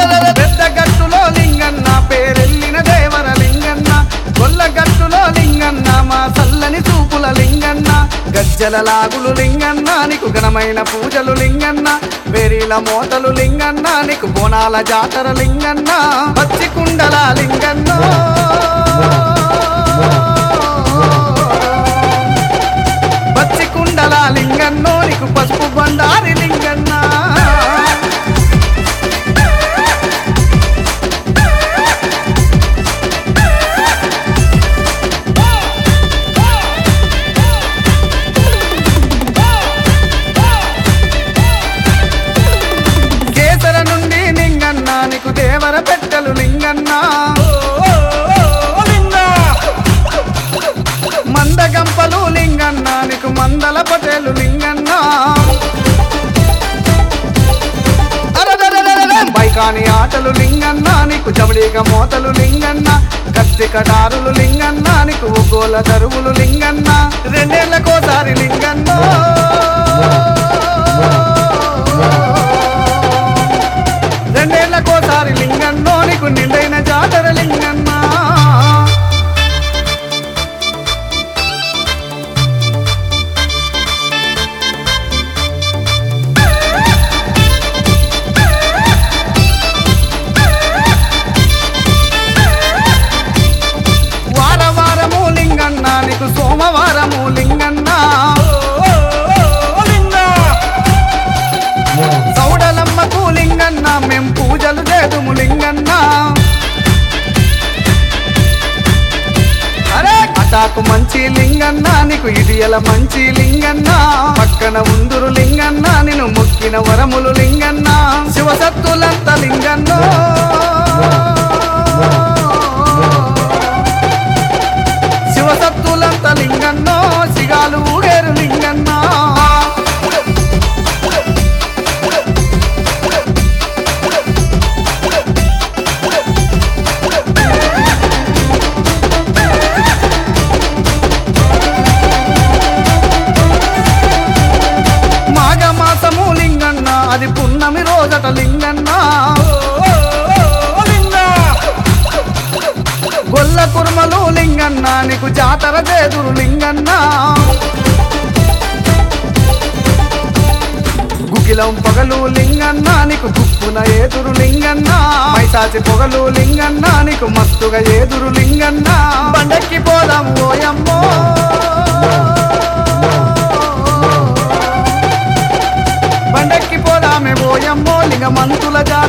అరెరెరెరె పెద్ద గట్టులో లింగన్న పేరెళ్ళిన దేవర లింగన్న గొల్ల గట్టులో లింగన్న మా చల్లని చూపుల లింగన్న గజ్జల లాగులు లింగన్న నీకు ఘనమైన పూజలు లింగన్న వేరీల మోతలు లింగన్న నీకు బోనాల జాతర లింగన్న పచ్చి కుండల లింగన్న పచ్చి కుండల లింగన్నో నీకు పసుపు బండారి లింగన్న కేసర నుండి లింగన్న నీకు దేవర పెట్టలు లింగన్న మందగంపలు లింగన్న నీకు మందల పటేలు లింగన్న అరెరెరెరెరె, బైకాని ఆటలు లింగన్న నీకు జవడీక మోతలు లింగన్న కత్తి కటారులు లింగన్న నీకు ఒగ్గోల దరువులు లింగన్న రెండేళ్లకోసారి లింగన్న రెండేళ్లకోసారి లింగన్నో నీకు నిండైన జాతర లింగన్న వార వారము లింగన్న నీకు సోమవారము లింగన్న సౌడలమ్మకు లింగన్న మేం పూజలు చేదుము లింగన్న అరే అటాకు మంచి లింగన్న నీకు ఇడియల మంచి లింగన్న పక్కన ఉందురు లింగన్న నిన్ను మొక్కిన వరములు లింగన్న శివసత్తులంత లింగన్న శివసత్తులంత లింగన్నో సిగాలు ఊగేరు లింగన్న మాఘమాసము లింగన్న అది పున్నమి రోజట లింగన్న గొల్ల కుర్మలు లింగన్న నీకు జాతర చేదురు లింగన్న గుగిలం పొగలు లింగన్న నీకు గుప్పున ఏదురు లింగన్న మైసాచి పొగలు లింగన్న నీకు మస్తుగా ఏదురు లింగన్న బండెక్కి పోదాం ఓయమ్మో బండెక్కి పోదామే ఓయమ్మో లింగ మంతుల జాతర